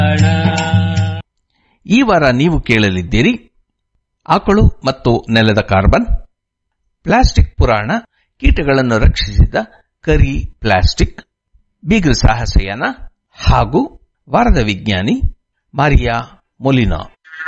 ಈ ವಾರ ನೀವು ಕೇಳಲಿದ್ದೀರಿ ಆಕಳು ಮತ್ತು ನೆಲದ ಕಾರ್ಬನ್ ಪ್ಲಾಸ್ಟಿಕ್ ಪುರಾಣ ಕೀಟಗಳನ್ನು ರಕ್ಷಿಸಿದ ಕರಿ ಪ್ಲಾಸ್ಟಿಕ್ ಬೀಗ್ರ ಸಾಹಸಯಾನ ಹಾಗೂ ವಾರದ ವಿಜ್ಞಾನಿ ಮಾರಿಯಾ ಮೊಲಿನಾ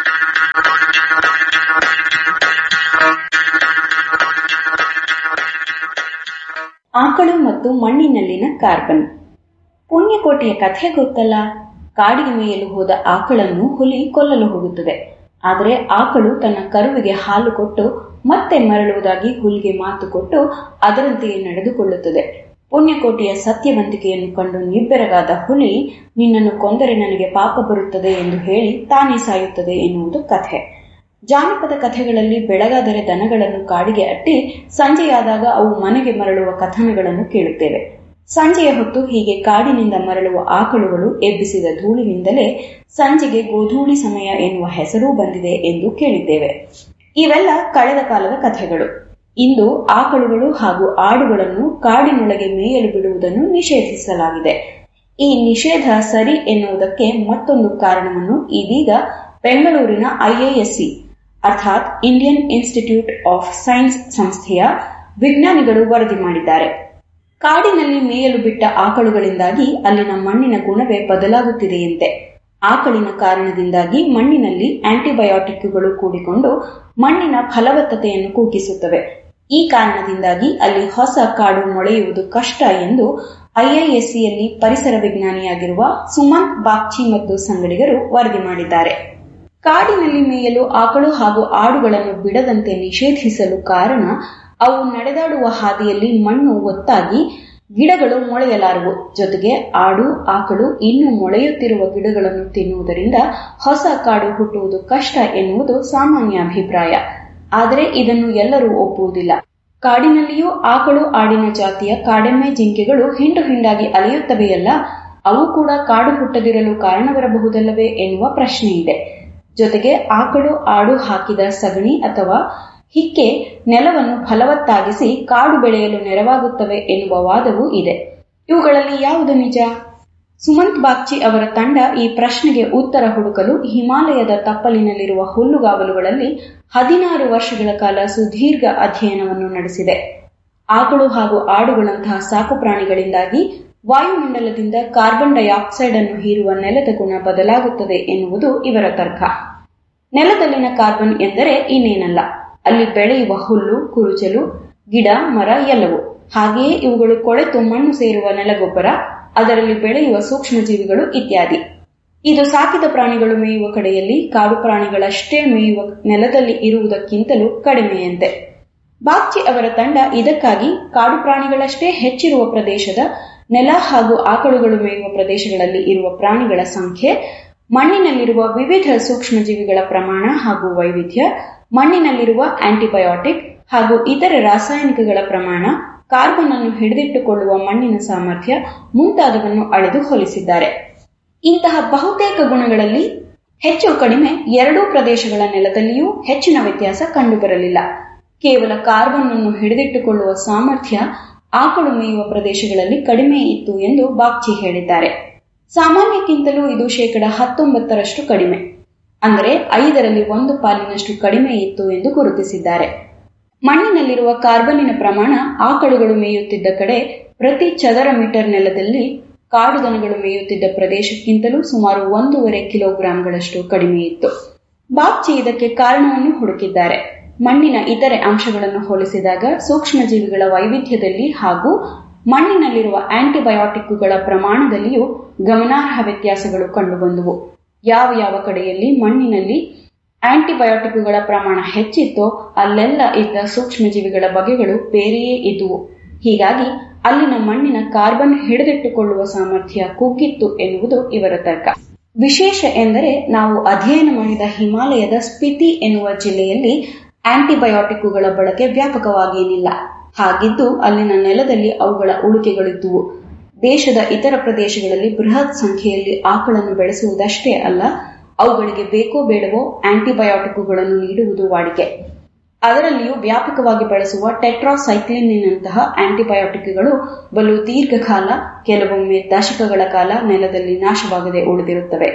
ಆಕಳು ಮತ್ತು ಮಣ್ಣಿನಲ್ಲಿನ ಕಾರ್ಬನ್ ಪುಣ್ಯಕೋಟೆಯ ಕಥೆ ಗೊತ್ತಲ್ಲ ಕಾಡಿಗೆ ಮೇಯಲು ಹೋದ ಆಕಳನ್ನು ಹುಲಿ ಕೊಲ್ಲಲು ಹೋಗುತ್ತದೆ ಆದರೆ ಆಕಳು ತನ್ನ ಕರುವಿಗೆ ಹಾಲು ಕೊಟ್ಟು ಮತ್ತೆ ಮರಳುವುದಾಗಿ ಹುಲಿಗೆ ಮಾತು ಕೊಟ್ಟು ಅದರಂತೆಯೇ ನಡೆದುಕೊಳ್ಳುತ್ತದೆ ಪುಣ್ಯಕೋಟೆಯ ಸತ್ಯವಂತಿಕೆಯನ್ನು ಕಂಡು ನಿಬ್ಬೆರಗಾದ ಹುಲಿ ನಿನ್ನನ್ನು ಕೊಂದರೆ ನನಗೆ ಪಾಪ ಬರುತ್ತದೆ ಎಂದು ಹೇಳಿ ತಾನೇ ಸಾಯುತ್ತದೆ ಎನ್ನುವುದು ಕಥೆ ಜಾನಪದ ಕಥೆಗಳಲ್ಲಿ ಬೆಳಗಾದರೆ ದನಗಳನ್ನು ಕಾಡಿಗೆ ಅಟ್ಟಿ ಸಂಜೆಯಾದಾಗ ಅವು ಮನೆಗೆ ಮರಳುವ ಕಥನಗಳನ್ನು ಕೇಳುತ್ತೇವೆ ಸಂಜೆಯ ಹೊತ್ತು ಹೀಗೆ ಕಾಡಿನಿಂದ ಮರಳುವ ಆಕಳುಗಳು ಎಬ್ಬಿಸಿದ ಧೂಳಿನಿಂದಲೇ ಸಂಜೆಗೆ ಗೋಧೂಳಿ ಸಮಯ ಎನ್ನುವ ಹೆಸರೂ ಬಂದಿದೆ ಎಂದು ಕೇಳಿದ್ದೇವೆ ಇವೆಲ್ಲ ಕಳೆದ ಕಾಲದ ಕಥೆಗಳು ಇಂದು ಆಕಳುಗಳು ಹಾಗೂ ಆಡುಗಳನ್ನು ಕಾಡಿನೊಳಗೆ ಮೇಯಲು ಬಿಡುವುದನ್ನು ನಿಷೇಧಿಸಲಾಗಿದೆ ಈ ನಿಷೇಧ ಸರಿ ಎನ್ನುವುದಕ್ಕೆ ಮತ್ತೊಂದು ಕಾರಣವನ್ನು ಇದೀಗ ಬೆಂಗಳೂರಿನ ಐಎಎಸ್ಸಿ ಅರ್ಥಾತ್ ಇಂಡಿಯನ್ ಇನ್ಸ್ಟಿಟ್ಯೂಟ್ ಆಫ್ ಸೈನ್ಸ್ ಸಂಸ್ಥೆಯ ವಿಜ್ಞಾನಿಗಳು ವರದಿ ಮಾಡಿದ್ದಾರೆ ಕಾಡಿನಲ್ಲಿ ಮೇಯಲು ಬಿಟ್ಟ ಆಕಳುಗಳಿಂದಾಗಿ ಅಲ್ಲಿನ ಮಣ್ಣಿನ ಗುಣವೇ ಬದಲಾಗುತ್ತಿದೆಯಂತೆ ಆಕಳಿನ ಕಾರಣದಿಂದಾಗಿ ಮಣ್ಣಿನಲ್ಲಿ ಆಂಟಿಬಯೋಟಿಕ್ಗಳು ಕೂಡಿಕೊಂಡು ಮಣ್ಣಿನ ಫಲವತ್ತತೆಯನ್ನು ಕುಗ್ಗಿಸುತ್ತವೆ ಈ ಕಾರಣದಿಂದಾಗಿ ಅಲ್ಲಿ ಹೊಸ ಕಾಡು ಮೊಳೆಯುವುದು ಕಷ್ಟ ಎಂದು ಐಐಎಸ್ಸಿಯಲ್ಲಿ ಪರಿಸರ ವಿಜ್ಞಾನಿಯಾಗಿರುವ ಸುಮಂತ್ ಬಾಗ್ಚಿ ಮತ್ತು ಸಂಗಡಿಗರು ವರದಿ ಮಾಡಿದ್ದಾರೆ ಕಾಡಿನಲ್ಲಿ ಮೇಯಲು ಆಕಳು ಹಾಗೂ ಆಡುಗಳನ್ನು ಬಿಡದಂತೆ ನಿಷೇಧಿಸಲು ಕಾರಣ ಅವು ನಡೆದಾಡುವ ಹಾದಿಯಲ್ಲಿ ಮಣ್ಣು ಒತ್ತಾಗಿ ಗಿಡಗಳು ಮೊಳೆಯಲಾರವು ಜೊತೆಗೆ ಆಡು ಆಕಳು ಇನ್ನು ಮೊಳೆಯುತ್ತಿರುವ ಗಿಡಗಳನ್ನು ತಿನ್ನುವುದರಿಂದ ಹೊಸ ಕಾಡು ಹುಟ್ಟುವುದು ಕಷ್ಟ ಎನ್ನುವುದು ಸಾಮಾನ್ಯ ಅಭಿಪ್ರಾಯ ಆದರೆ ಇದನ್ನು ಎಲ್ಲರೂ ಒಪ್ಪುವುದಿಲ್ಲ ಕಾಡಿನಲ್ಲಿಯೂ ಆಕಳು ಆಡಿನ ಜಾತಿಯ ಕಾಡೆಮ್ಮೆ ಜಿಂಕೆಗಳು ಹಿಂಡು ಹಿಂಡಾಗಿ ಅಲೆಯುತ್ತವೆಯಲ್ಲ ಅವು ಕೂಡ ಕಾಡು ಹುಟ್ಟದಿರಲು ಕಾರಣವಿರಬಹುದಲ್ಲವೇ ಎನ್ನುವ ಪ್ರಶ್ನೆ ಇದೆ ಜೊತೆಗೆ ಆಕಳು ಆಡು ಹಾಕಿದ ಸಗಣಿ ಅಥವಾ ಹಿಕ್ಕೆ ನೆಲವನ್ನು ಫಲವತ್ತಾಗಿಸಿ ಕಾಡು ಬೆಳೆಯಲು ನೆರವಾಗುತ್ತವೆ ಎನ್ನುವ ವಾದವೂ ಇದೆ ಇವುಗಳಲ್ಲಿ ಯಾವುದು ನಿಜ ಸುಮಂತ್ ಬಾಗ್ಚಿ ಅವರ ತಂಡ ಈ ಪ್ರಶ್ನೆಗೆ ಉತ್ತರ ಹುಡುಕಲು ಹಿಮಾಲಯದ ತಪ್ಪಲಿನಲ್ಲಿರುವ ಹುಲ್ಲುಗಾವಲುಗಳಲ್ಲಿ ಹದಿನಾರು ವರ್ಷಗಳ ಕಾಲ ಸುದೀರ್ಘ ಅಧ್ಯಯನವನ್ನು ನಡೆಸಿದೆ ಆಕಳು ಹಾಗೂ ಆಡುಗಳಂತಹ ಸಾಕು ಪ್ರಾಣಿಗಳಿಂದಾಗಿ ವಾಯುಮಂಡಲದಿಂದ ಕಾರ್ಬನ್ ಡೈಆಕ್ಸೈಡ್ ಅನ್ನು ಹೀರುವ ನೆಲದ ಗುಣ ಬದಲಾಗುತ್ತದೆ ಎನ್ನುವುದು ಇವರ ತರ್ಕ ನೆಲದಲ್ಲಿನ ಕಾರ್ಬನ್ ಎಂದರೆ ಇನ್ನೇನಲ್ಲ ಅಲ್ಲಿ ಬೆಳೆಯುವ ಹುಲ್ಲು ಕುರುಚಲು ಗಿಡ ಮರ ಎಲ್ಲವೂ ಹಾಗೆಯೇ ಇವುಗಳು ಕೊಳೆತು ಮಣ್ಣು ಸೇರುವ ನೆಲಗೊಬ್ಬರ ಅದರಲ್ಲಿ ಬೆಳೆಯುವ ಸೂಕ್ಷ್ಮಜೀವಿಗಳು ಇತ್ಯಾದಿ ಇದು ಸಾಕಿದ ಪ್ರಾಣಿಗಳು ಮೇಯುವ ಕಡೆಯಲ್ಲಿ ಕಾಡು ಪ್ರಾಣಿಗಳಷ್ಟೇ ಮೇಯುವ ನೆಲದಲ್ಲಿ ಇರುವುದಕ್ಕಿಂತಲೂ ಕಡಿಮೆಯಂತೆ ಬಾಗ್ಚಿ ಅವರ ತಂಡ ಇದಕ್ಕಾಗಿ ಕಾಡು ಪ್ರಾಣಿಗಳಷ್ಟೇ ಹೆಚ್ಚಿರುವ ಪ್ರದೇಶದ ನೆಲ ಹಾಗೂ ಆಕಳುಗಳು ಮೇಯುವ ಪ್ರದೇಶಗಳಲ್ಲಿ ಇರುವ ಪ್ರಾಣಿಗಳ ಸಂಖ್ಯೆ ಮಣ್ಣಿನಲ್ಲಿರುವ ವಿವಿಧ ಸೂಕ್ಷ್ಮಜೀವಿಗಳ ಪ್ರಮಾಣ ಹಾಗೂ ವೈವಿಧ್ಯ ಮಣ್ಣಿನಲ್ಲಿರುವ ಆಂಟಿಬಯೋಟಿಕ್ ಹಾಗೂ ಇತರ ರಾಸಾಯನಿಕಗಳ ಪ್ರಮಾಣ ಕಾರ್ಬನ್ ಅನ್ನು ಹಿಡಿದಿಟ್ಟುಕೊಳ್ಳುವ ಮಣ್ಣಿನ ಸಾಮರ್ಥ್ಯ ಮುಂತಾದವನ್ನು ಅಳೆದು ಹೋಲಿಸಿದ್ದಾರೆ ಇಂತಹ ಬಹುತೇಕ ಗುಣಗಳಲ್ಲಿ ಹೆಚ್ಚು ಕಡಿಮೆ ಎರಡೂ ಪ್ರದೇಶಗಳ ನೆಲದಲ್ಲಿಯೂ ಹೆಚ್ಚಿನ ವ್ಯತ್ಯಾಸ ಕಂಡುಬರಲಿಲ್ಲ ಕೇವಲ ಕಾರ್ಬನ್ ಅನ್ನು ಹಿಡಿದಿಟ್ಟುಕೊಳ್ಳುವ ಸಾಮರ್ಥ್ಯ ಆಕಳು ಮೇಯುವ ಪ್ರದೇಶಗಳಲ್ಲಿ ಕಡಿಮೆ ಇತ್ತು ಎಂದು ಬಾಗ್ಚಿ ಹೇಳಿದ್ದಾರೆ ಸಾಮಾನ್ಯಕ್ಕಿಂತಲೂ ಇದು ಶೇಕಡ ಹತ್ತೊಂಬತ್ತರಷ್ಟು ಕಡಿಮೆ ಅಂದರೆ ಐದರಲ್ಲಿ ಒಂದು ಪಾಲಿನಷ್ಟು ಕಡಿಮೆ ಇತ್ತು ಎಂದು ಗುರುತಿಸಿದ್ದಾರೆ ಮಣ್ಣಿನಲ್ಲಿರುವ ಕಾರ್ಬನ್ನಿನ ಪ್ರಮಾಣ ಆಕಳುಗಳು ಮೇಯುತ್ತಿದ್ದ ಕಡೆ ಪ್ರತಿ ಚದರ ಮೀಟರ್ ನೆಲದಲ್ಲಿ ಕಾಡು ದನಗಳು ಮೇಯುತ್ತಿದ್ದ ಪ್ರದೇಶಕ್ಕಿಂತಲೂ ಸುಮಾರು ಒಂದೂವರೆ ಕಿಲೋಗ್ರಾಂಗಳಷ್ಟು ಕಡಿಮೆ ಇತ್ತು ಬಾಗ್ಚಿ ಇದಕ್ಕೆ ಕಾರಣವನ್ನು ಹುಡುಕಿದ್ದಾರೆ ಮಣ್ಣಿನ ಇತರೆ ಅಂಶಗಳನ್ನು ಹೋಲಿಸಿದಾಗ ಸೂಕ್ಷ್ಮಜೀವಿಗಳ ವೈವಿಧ್ಯದಲ್ಲಿ ಹಾಗೂ ಮಣ್ಣಿನಲ್ಲಿರುವ ಆಂಟಿಬಯೋಟಿಕ್ಗಳ ಪ್ರಮಾಣದಲ್ಲಿಯೂ ಗಮನಾರ್ಹ ವ್ಯತ್ಯಾಸಗಳು ಕಂಡುಬಂದುವು ಯಾವ ಯಾವ ಕಡೆಯಲ್ಲಿ ಮಣ್ಣಿನಲ್ಲಿ ಆಂಟಿಬಯೋಟಿಕ್ಗಳ ಪ್ರಮಾಣ ಹೆಚ್ಚಿತ್ತೋ ಅಲ್ಲೆಲ್ಲ ಇದ್ದ ಸೂಕ್ಷ್ಮಜೀವಿಗಳ ಬಗೆಗಳು ಬೇರೆಯೇ ಇದ್ದುವು ಹೀಗಾಗಿ ಅಲ್ಲಿನ ಮಣ್ಣಿನ ಕಾರ್ಬನ್ ಹಿಡಿದಿಟ್ಟುಕೊಳ್ಳುವ ಸಾಮರ್ಥ್ಯ ಕುಗ್ಗಿತ್ತು ಎನ್ನುವುದು ಇವರ ತರ್ಕ ವಿಶೇಷ ಎಂದರೆ ನಾವು ಅಧ್ಯಯನ ಮಾಡಿದ ಹಿಮಾಲಯದ ಸ್ಪಿತಿ ಎನ್ನುವ ಜಿಲ್ಲೆಯಲ್ಲಿ ಆಂಟಿಬಯೋಟಿಕ್ಗಳ ಬಳಕೆ ವ್ಯಾಪಕವಾಗೇನಿಲ್ಲ ಹಾಗಿದ್ದು ಅಲ್ಲಿನ ನೆಲದಲ್ಲಿ ಅವುಗಳ ಉಳಿಕೆಗಳಿದ್ದುವು ದೇಶದ ಇತರ ಪ್ರದೇಶಗಳಲ್ಲಿ ಬೃಹತ್ ಸಂಖ್ಯೆಯಲ್ಲಿ ಆಕಳನ್ನು ಬೆಳೆಸುವುದಷ್ಟೇ ಅಲ್ಲ ಅವುಗಳಿಗೆ ಬೇಕೋ ಬೇಡವೋ ಆಂಟಿಬಯೋಟಿಕ್ಗಳನ್ನು ನೀಡುವುದು ವಾಡಿಕೆ ಅದರಲ್ಲಿಯೂ ವ್ಯಾಪಕವಾಗಿ ಬಳಸುವ ಟೆಟ್ರಾಸೈಕ್ಲಿನ್ನಂತಹ ಆಂಟಿಬಯೋಟಿಕ್ಗಳು ಬಲು ದೀರ್ಘಕಾಲ ಕೆಲವೊಮ್ಮೆ ದಶಕಗಳ ಕಾಲ ನೆಲದಲ್ಲಿ ನಾಶವಾಗದೆ ಉಳಿದಿರುತ್ತವೆ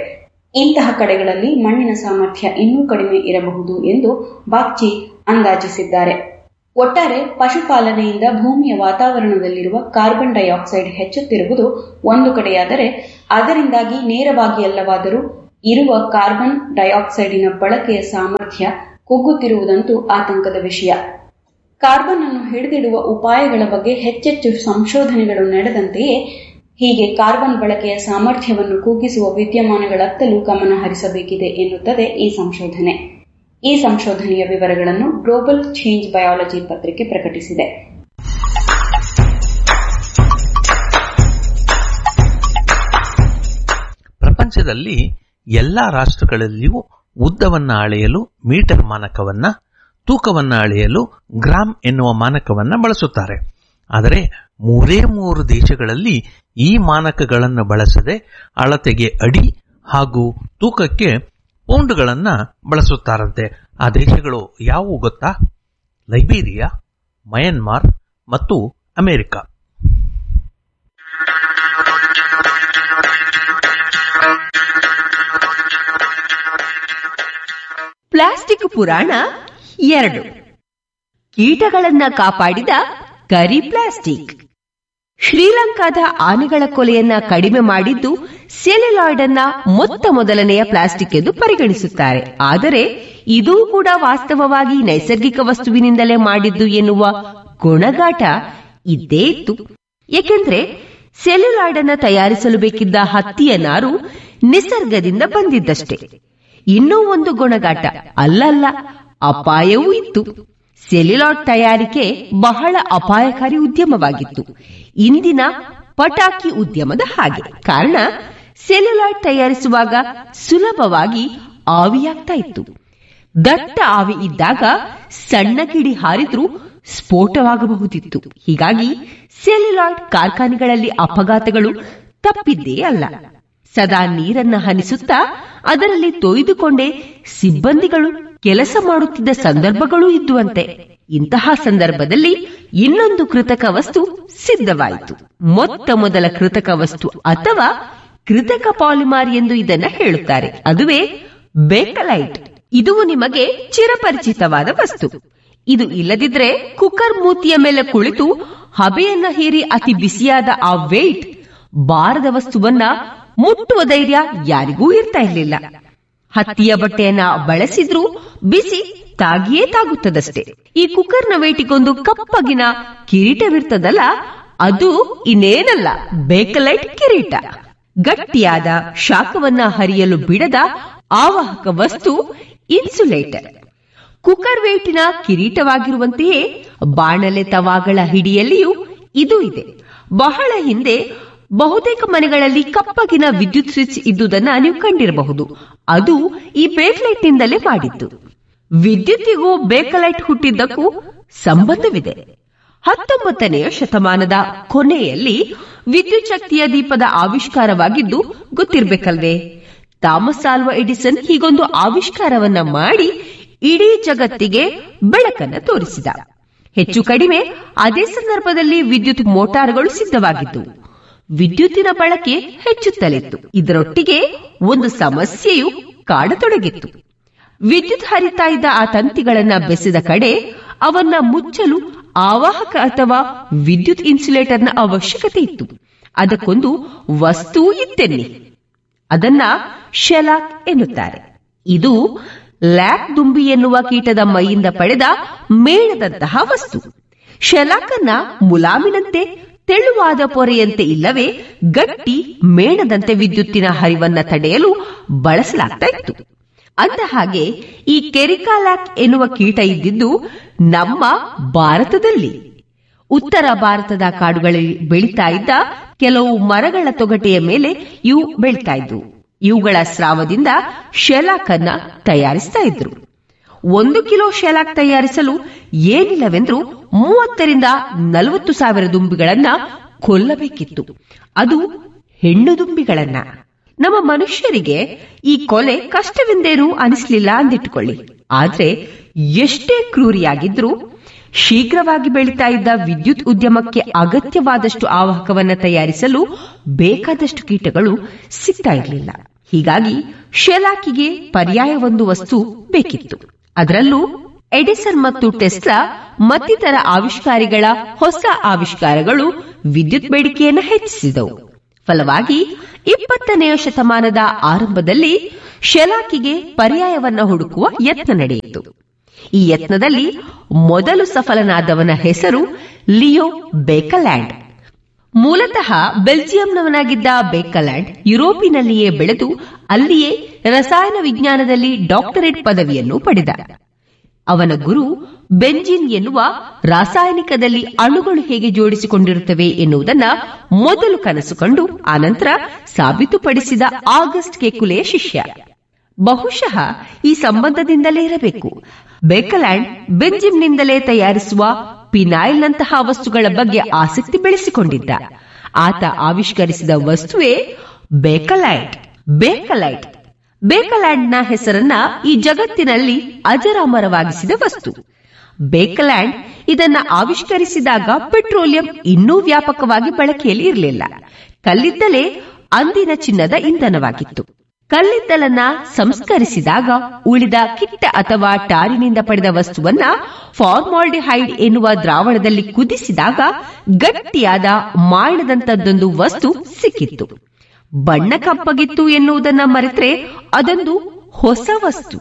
ಇಂತಹ ಕಡೆಗಳಲ್ಲಿ ಮಣ್ಣಿನ ಸಾಮರ್ಥ್ಯ ಇನ್ನೂ ಕಡಿಮೆ ಇರಬಹುದು ಎಂದು ಬಾಗ್ಚಿ ಅಂದಾಜಿಸಿದ್ದಾರೆ ಒಟ್ಟಾರೆ ಪಶುಪಾಲನೆಯಿಂದ ಭೂಮಿಯ ವಾತಾವರಣದಲ್ಲಿರುವ ಕಾರ್ಬನ್ ಡೈಆಕ್ಸೈಡ್ ಹೆಚ್ಚುತ್ತಿರುವುದು ಒಂದು ಕಡೆಯಾದರೆ ಅದರಿಂದಾಗಿ ನೇರವಾಗಿ ಅಲ್ಲವಾದರೂ ಇರುವ ಕಾರ್ಬನ್ ಡೈಆಕ್ಸೈಡಿನ ಬಳಕೆಯ ಸಾಮರ್ಥ್ಯ ಕುಗ್ಗುತ್ತಿರುವುದಂತೂ ಆತಂಕದ ವಿಷಯ ಕಾರ್ಬನ್ ಅನ್ನು ಹಿಡಿದಿಡುವ ಉಪಾಯಗಳ ಬಗ್ಗೆ ಹೆಚ್ಚೆಚ್ಚು ಸಂಶೋಧನೆಗಳು ನಡೆದಂತೆಯೇ ಹೀಗೆ ಕಾರ್ಬನ್ ಬಳಕೆಯ ಸಾಮರ್ಥ್ಯವನ್ನು ಕುಗ್ಗಿಸುವ ವಿದ್ಯಮಾನಗಳತ್ತಲೂ ಗಮನ ಹರಿಸಬೇಕಿದೆ ಎನ್ನುತ್ತದೆ ಈ ಸಂಶೋಧನೆ ಈ ಸಂಶೋಧನೆಯ ವಿವರಗಳನ್ನು ಗ್ಲೋಬಲ್ ಚೇಂಜ್ ಬಯಾಲಜಿ ಪತ್ರಿಕೆ ಪ್ರಕಟಿಸಿದೆ ಪ್ರಪಂಚದಲ್ಲಿ ಎಲ್ಲಾ ರಾಷ್ಟ್ರಗಳಲ್ಲಿಯೂ ಉದ್ದವನ್ನ ಅಳೆಯಲು ಮೀಟರ್ ಮಾನಕವನ್ನ ತೂಕವನ್ನ ಅಳೆಯಲು ಗ್ರಾಂ ಎನ್ನುವ ಮಾನಕವನ್ನ ಬಳಸುತ್ತಾರೆ ಆದರೆ ಮೂರೇ ಮೂರು ದೇಶಗಳಲ್ಲಿ ಈ ಮಾನಕಗಳನ್ನು ಬಳಸದೆ ಅಳತೆಗೆ ಅಡಿ ಹಾಗೂ ತೂಕಕ್ಕೆ ಪೌಂಡ್ಗಳನ್ನ ಬಳಸುತ್ತಾರಂತೆ ಆ ದೇಶಗಳು ಯಾವುವು ಗೊತ್ತಾ ಲೈಬೀರಿಯಾ ಮಯನ್ಮಾರ್ ಮತ್ತು ಅಮೆರಿಕ ಪ್ಲಾಸ್ಟಿಕ್ ಪುರಾಣ ಎರಡು ಕೀಟಗಳನ್ನ ಕಾಪಾಡಿದ ಕರಿ ಪ್ಲಾಸ್ಟಿಕ್ ಶ್ರೀಲಂಕಾದ ಆನೆಗಳ ಕೊಲೆಯನ್ನ ಕಡಿಮೆ ಮಾಡಿದ್ದು ಸೆಲ್ಯುಲಾಯ್ಡ್ ಅನ್ನ ಮೊತ್ತ ಮೊದಲನೆಯ ಪ್ಲಾಸ್ಟಿಕ್ ಎಂದು ಪರಿಗಣಿಸುತ್ತಾರೆ ಆದರೆ ಇದೂ ಕೂಡ ವಾಸ್ತವವಾಗಿ ನೈಸರ್ಗಿಕ ವಸ್ತುವಿನಿಂದಲೇ ಮಾಡಿದ್ದು ಎನ್ನುವ ಗುಣಗಾಟ ಇದ್ದೇ ಇತ್ತು ಏಕೆಂದ್ರೆ ಸೆಲ್ಯುಲಾಯ್ಡ್ ಅನ್ನ ತಯಾರಿಸಲು ಬೇಕಿದ್ದ ಹತ್ತಿಯ ನಾರು ನಿಸರ್ಗದಿಂದ ಬಂದಿದ್ದಷ್ಟೇ ಇನ್ನೂ ಒಂದು ಗುಣಗಾಟ ಅಲ್ಲಲ್ಲ ಅಪಾಯವೂ ಇತ್ತು ಸೆಲ್ಯುಲಾಯ್ಡ್ ತಯಾರಿಕೆ ಬಹಳ ಅಪಾಯಕಾರಿ ಉದ್ಯಮವಾಗಿತ್ತು ಇಂದಿನ ಪಟಾಕಿ ಉದ್ಯಮದ ಹಾಗೆ ಕಾರಣ ಸೆಲ್ಯುಲಾಯ್ಡ್ ತಯಾರಿಸುವಾಗ ಸುಲಭವಾಗಿ ಆವಿಯಾಗ್ತಾ ಇತ್ತು ದಟ್ಟ ಆವಿ ಇದ್ದಾಗ ಸಣ್ಣ ಕಿಡಿ ಹಾರಿದ್ರೂ ಸ್ಫೋಟವಾಗಬಹುದಿತ್ತು ಹೀಗಾಗಿ ಸೆಲ್ಯುಲಾಯ್ಡ್ ಕಾರ್ಖಾನೆಗಳಲ್ಲಿ ಅಪಘಾತಗಳು ತಪ್ಪಿದ್ದೇ ಅಲ್ಲ ಸದಾ ನೀರನ್ನ ಹನಿಸುತ್ತಾ ಅದರಲ್ಲಿ ತೊಯ್ದುಕೊಂಡೇ ಸಿಬ್ಬಂದಿಗಳು ಕೆಲಸ ಮಾಡುತ್ತಿದ್ದ ಸಂದರ್ಭಗಳೂ ಇದ್ದುವಂತೆ ಇಂತಹ ಸಂದರ್ಭದಲ್ಲಿ ಇನ್ನೊಂದು ಕೃತಕ ವಸ್ತು ಸಿದ್ಧವಾಯಿತು ಮೊತ್ತ ಮೊದಲ ಕೃತಕ ವಸ್ತು ಅಥವಾ ಕೃತಕ ಪಾಲಿಮಾರ್ ಎಂದು ಇದನ್ನ ಹೇಳುತ್ತಾರೆ ಅದುವೇ ಬೇಕಲೈಟ್ ಇದು ನಿಮಗೆ ಚಿರಪರಿಚಿತವಾದ ವಸ್ತು ಇದು ಇಲ್ಲದಿದ್ರೆ ಕುಕ್ಕರ್ ಮೂತಿಯ ಮೇಲೆ ಕುಳಿತು ಹಬೆಯನ್ನ ಹೀರಿ ಅತಿ ಬಿಸಿಯಾದ ಆ ವೇಟ್ ಬಾರದ ವಸ್ತುವನ್ನ ಮುಟ್ಟುವ ಧೈರ್ಯ ಯಾರಿಗೂ ಇರ್ತಾ ಇರಲಿಲ್ಲ ಹತ್ತಿಯ ಬಟ್ಟೆಯನ್ನ ಬಳಸಿದ್ರೂ ಬಿಸಿ ತಾಗಿಯೇ ತಾಗುತ್ತದಷ್ಟೇ ಈ ಕುಕ್ಕರ್ನ ವೇಟಿಗೊಂದು ಕಪ್ಪಗಿನ ಕಿರೀಟವಿರ್ತದಲ್ಲ ಅದು ಇನ್ನೇನಲ್ಲ ಬೇಕಲೈಟ್ ಕಿರೀಟ ಗಟ್ಟಿಯಾದ ಶಾಖವನ್ನ ಹರಿಯಲು ಬಿಡದ ಆವಾಹಕ ವಸ್ತು ಇನ್ಸುಲೇಟರ್ ಕುಕ್ಕರ್ ವೇಟಿನ ಕಿರೀಟವಾಗಿರುವಂತೆಯೇ ಬಾಣಲೆ ತವಾಗಳ ಹಿಡಿಯಲ್ಲಿಯೂ ಇದು ಇದೆ ಬಹಳ ಹಿಂದೆ ಬಹುತೇಕ ಮನೆಗಳಲ್ಲಿ ಕಪ್ಪಗಿನ ವಿದ್ಯುತ್ ಸ್ವಿಚ್ ಇದ್ದುದನ್ನ ನೀವು ಕಂಡಿರಬಹುದು ಅದು ಈ ಬೇಕ್ಲೈಟ್ ನಿಂದಲೇ ಮಾಡಿದ್ದು ವಿದ್ಯುತ್ತಿಗೂ ಬೇಕಲೈಟ್ ಹುಟ್ಟಿದ್ದಕ್ಕೂ ಸಂಬಂಧವಿದೆ ಹತ್ತೊಂಬತ್ತನೆಯ ಶತಮಾನದ ಕೊನೆಯಲ್ಲಿ ವಿದ್ಯುತ್ ಶಕ್ತಿಯ ದೀಪದ ಆವಿಷ್ಕಾರವಾಗಿದ್ದು ಗೊತ್ತಿರ್ಬೇಕಲ್ವೇ ಥಾಮಸ್ ಆಲ್ವಾ ಎಡಿಸನ್ ಹೀಗೊಂದು ಆವಿಷ್ಕಾರವನ್ನ ಮಾಡಿ ಇಡೀ ಜಗತ್ತಿಗೆ ಬೆಳಕನ್ನ ತೋರಿಸಿದ ಹೆಚ್ಚು ಕಡಿಮೆ ಅದೇ ಸಂದರ್ಭದಲ್ಲಿ ವಿದ್ಯುತ್ ಮೋಟಾರ್ಗಳು ಸಿದ್ಧವಾಗಿದ್ದವು ವಿದ್ಯುತ್ತಿನ ಬಳಕೆ ಹೆಚ್ಚುತ್ತಲಿತ್ತು ಇದರೊಟ್ಟಿಗೆ ಒಂದು ಸಮಸ್ಯೆಯು ಕಾಡತೊಡಗಿತ್ತು ವಿದ್ಯುತ್ ಹರಿತಾ ಇದ್ದ ಆ ತಂತಿಗಳನ್ನ ಬೆಸೆದ ಕಡೆ ಅವನ್ನ ಮುಚ್ಚಲು ಆವಾಹಕ ಅಥವಾ ವಿದ್ಯುತ್ ಇನ್ಸುಲೇಟರ್ನ ಅವಶ್ಯಕತೆ ಇತ್ತು ಅದಕ್ಕೊಂದು ವಸ್ತು ಇತ್ತೆನ್ನಿ ಅದನ್ನ ಶೆಲಾಕ್ ಎನ್ನುತ್ತಾರೆ ಇದು ಲ್ಯಾಕ್ ದುಂಬಿ ಎನ್ನುವ ಕೀಟದ ಮೈಯಿಂದ ಪಡೆದ ಮೇಣದಂತಹ ವಸ್ತು ಶೆಲಾಕನ್ನ ಮುಲಾಮಿನಂತೆ ತೆಳುವಾದ ಪೊರೆಯಂತೆ ಇಲ್ಲವೇ ಗಟ್ಟಿ ಮೇಣದಂತೆ ವಿದ್ಯುತ್ತಿನ ಹರಿವನ್ನ ತಡೆಯಲು ಬಳಸಲಾಗ್ತಾ ಇತ್ತು ಅಂದ ಹಾಗೆ ಈ ಕೆರಿಕಾಲ್ಯಾಕ್ ಎನ್ನುವ ಕೀಟ ಇದ್ದಿದ್ದು ನಮ್ಮ ಭಾರತದಲ್ಲಿ ಉತ್ತರ ಭಾರತದ ಕಾಡುಗಳಲ್ಲಿ ಬೆಳೀತಾ ಇದ್ದ ಕೆಲವು ಮರಗಳ ತೊಗಟೆಯ ಮೇಲೆ ಇವು ಬೆಳೀತಾ ಇದ್ವು ಇವುಗಳ ಸ್ರಾವದಿಂದ ಶೆಲಾಕನ್ನ ತಯಾರಿಸ್ತಾ ಇದ್ರು ಒಂದು ಕಿಲೋ ಶೆಲಾಕ್ ತಯಾರಿಸಲು ಏನಿಲ್ಲವೆಂದ್ರೂ ಮೂವತ್ತರಿಂದ ನಲವತ್ತು ಸಾವಿರ ದುಂಬಿಗಳನ್ನ ಕೊಲ್ಲಬೇಕಿತ್ತು ಅದು ಹೆಣ್ಣು ದುಂಬಿಗಳನ್ನ ನಮ್ಮ ಮನುಷ್ಯರಿಗೆ ಈ ಕೊಲೆ ಕಷ್ಟವೆಂದೇನೂ ಅನಿಸ್ಲಿಲ್ಲ ಅಂದಿಟ್ಟುಕೊಳ್ಳಿ ಆದ್ರೆ ಎಷ್ಟೇ ಕ್ರೂರಿಯಾಗಿದ್ರೂ ಶೀಘ್ರವಾಗಿ ಬೆಳೀತಾ ಇದ್ದ ವಿದ್ಯುತ್ ಉದ್ಯಮಕ್ಕೆ ಅಗತ್ಯವಾದಷ್ಟು ಆವಾಹಕವನ್ನ ತಯಾರಿಸಲು ಬೇಕಾದಷ್ಟು ಕೀಟಗಳು ಸಿಗ್ತಾ ಇರಲಿಲ್ಲ ಹೀಗಾಗಿ ಶೆಲಾಕಿಗೆ ಪರ್ಯಾಯವೊಂದು ವಸ್ತು ಬೇಕಿತ್ತು ಅದರಲ್ಲೂ ಎಡಿಸನ್ ಮತ್ತು ಟೆಸ್ಲಾ ಮತ್ತಿತರ ಆವಿಷ್ಕಾರಿಗಳ ಹೊಸ ಆವಿಷ್ಕಾರಗಳು ವಿದ್ಯುತ್ ಬೇಡಿಕೆಯನ್ನು ಹೆಚ್ಚಿಸಿದವು ಫಲವಾಗಿ ಇಪ್ಪತ್ತನೆಯ ಶತಮಾನದ ಆರಂಭದಲ್ಲಿ ಶೆಲಾಕಿಗೆ ಪರ್ಯಾಯವನ್ನ ಹುಡುಕುವ ಯತ್ನ ನಡೆಯಿತು ಈ ಯತ್ನದಲ್ಲಿ ಮೊದಲು ಸಫಲನಾದವನ ಹೆಸರು ಲಿಯೋ ಬೇಕಲ್ಯಾಂಡ್ ಮೂಲತಃ ಬೆಲ್ಜಿಯಂನವನಾಗಿದ್ದ ಬೇಕಲ್ಯಾಂಡ್ ಯುರೋಪಿನಲ್ಲಿಯೇ ಬೆಳೆದು ಅಲ್ಲಿಯೇ ರಸಾಯನ ವಿಜ್ಞಾನದಲ್ಲಿ ಡಾಕ್ಟರೇಟ್ ಪದವಿಯನ್ನು ಪಡೆದ ಅವನ ಗುರು ಬೆಂಜಿನ್ ಎನ್ನುವ ರಾಸಾಯನಿಕದಲ್ಲಿ ಅಣುಗಳು ಹೇಗೆ ಜೋಡಿಸಿಕೊಂಡಿರುತ್ತವೆ ಎನ್ನುವುದನ್ನ ಮೊದಲು ಕನಸು ಕಂಡು ಆನಂತರ ಸಾಬೀತುಪಡಿಸಿದ ಆಗಸ್ಟ್ ಕೆಕುಲೆಯ ಶಿಷ್ಯ ಬಹುಶಃ ಈ ಸಂಬಂಧದಿಂದಲೇ ಇರಬೇಕು ಬೇಕಲ್ಯಾಂಡ್ ಬೆಂಜಿಮ್ನಿಂದಲೇ ತಯಾರಿಸುವ ಪಿನಾಯಿಲ್ನಂತಹ ವಸ್ತುಗಳ ಬಗ್ಗೆ ಆಸಕ್ತಿ ಬೆಳೆಸಿಕೊಂಡಿದ್ದ ಆತ ಆವಿಷ್ಕರಿಸಿದ ವಸ್ತುವೇ ಬೇಕಲೈಟ್ ಬೇಕಲೈಟ್ ಬೇಕಲ್ಯಾಂಡ್ನ ಹೆಸರನ್ನ ಈ ಜಗತ್ತಿನಲ್ಲಿ ಅಜರಾಮರವಾಗಿಸಿದ ವಸ್ತು ಬೇಕಲ್ಯಾಂಡ್ ಇದನ್ನ ಆವಿಷ್ಕರಿಸಿದಾಗ ಪೆಟ್ರೋಲಿಯಂ ಇನ್ನೂ ವ್ಯಾಪಕವಾಗಿ ಬಳಕೆಯಲ್ಲಿ ಇರಲಿಲ್ಲ ಕಲ್ಲಿದ್ದಲೇ ಅಂದಿನ ಚಿನ್ನದ ಇಂಧನವಾಗಿತ್ತು ಕಲ್ಲಿದ್ದಲನ್ನ ಸಂಸ್ಕರಿಸಿದಾಗ ಉಳಿದ ಕಿಟ್ಟ ಅಥವಾ ಟಾರಿನಿಂದ ಪಡೆದ ವಸ್ತುವನ್ನ ಫಾರ್ಮಾಲ್ಡಿಹೈಡ್ ಎನ್ನುವ ದ್ರಾವಣದಲ್ಲಿ ಕುದಿಸಿದಾಗ ಗಟ್ಟಿಯಾದ ಮಾಯಣದಂತದ್ದೊಂದು ವಸ್ತು ಸಿಕ್ಕಿತ್ತು ಬಣ್ಣ ಕಪ್ಪಗಿತ್ತು ಎನ್ನುವುದನ್ನ ಮರೆತರೆ ಅದೊಂದು ಹೊಸ ವಸ್ತು